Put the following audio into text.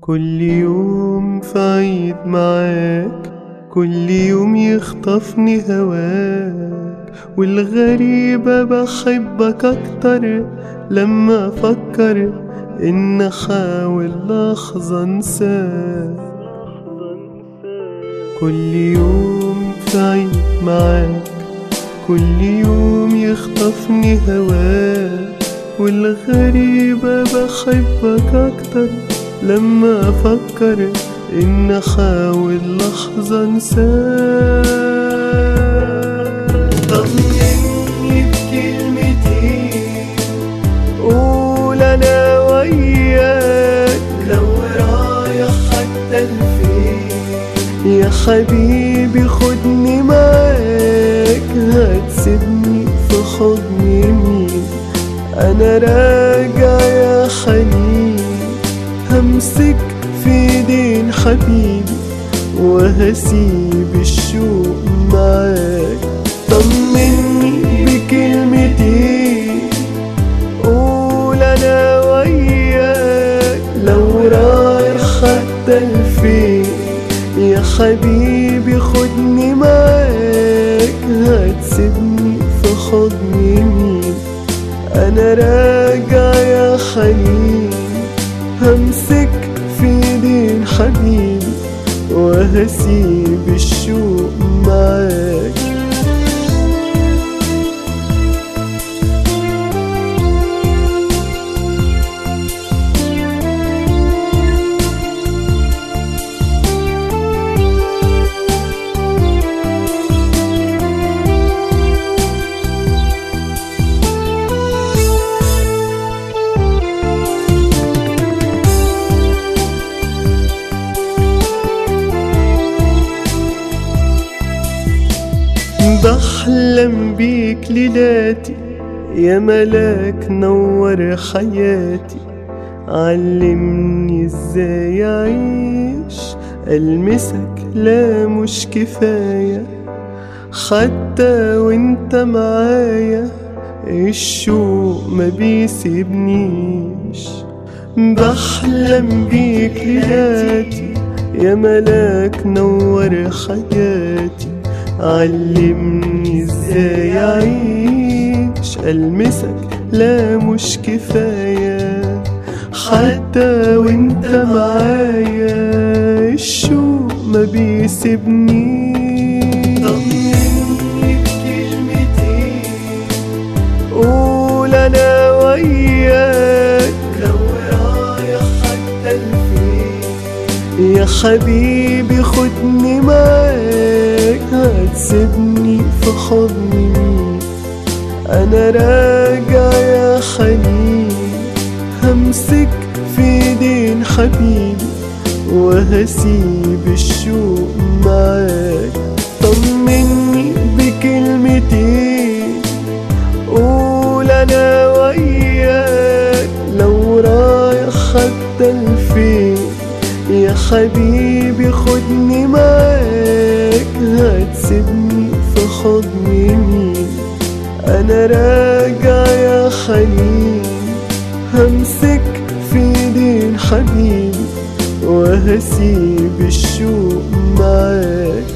كل يوم في عيد معاك كل يوم يخطفني هواك والغريبة بحبك أكتر لما أفكر إن أحاول لحظة أنساك كل يوم في عيد معاك كل يوم يخطفني هواك والغريبة بحبك أكتر لما أفكر إن أحاول لحظة أنساك طمني بكلمتين قول أنا وياك لو رايح حتى لفين يا حبيبي خدني معاك هتسيبني في حضن مين أنا راجع يا حنين همسك في ايدين حبيبي وهسيب الشوق معاك طمني بكلمتين قول انا وياك لو رايح حتى لفين يا حبيبي خدني معاك هتسيبني في حضن مين انا راجع يا حنين همسك في ايدين حبيبي وهسيب الشوق معاك بحلم بيك ليلاتي يا ملاك نور حياتي علمني ازاي اعيش المسك لا مش كفاية حتى وانت معايا الشوق ما بيسيبنيش بحلم بيك ليلاتي يا ملاك نور حياتي علمني ازاي اعيش المسك لا مش كفاية حتى وانت معايا الشوق ما بيسيبني طمني بكلمتين قول انا وياك لو رايح حتى لفين يا حبيبي خدني معاك هتسيبني في حضن مين انا راجع يا حنين همسك في ايدين حبيبي وهسيب الشوق معاك طمني بكلمتين قول انا وياك لو رايح حتى لفين يا حبيبي خدني معاك هتسيبني في حضن مين انا راجع يا حنين همسك في ايدين حبيبي وهسيب الشوق معاك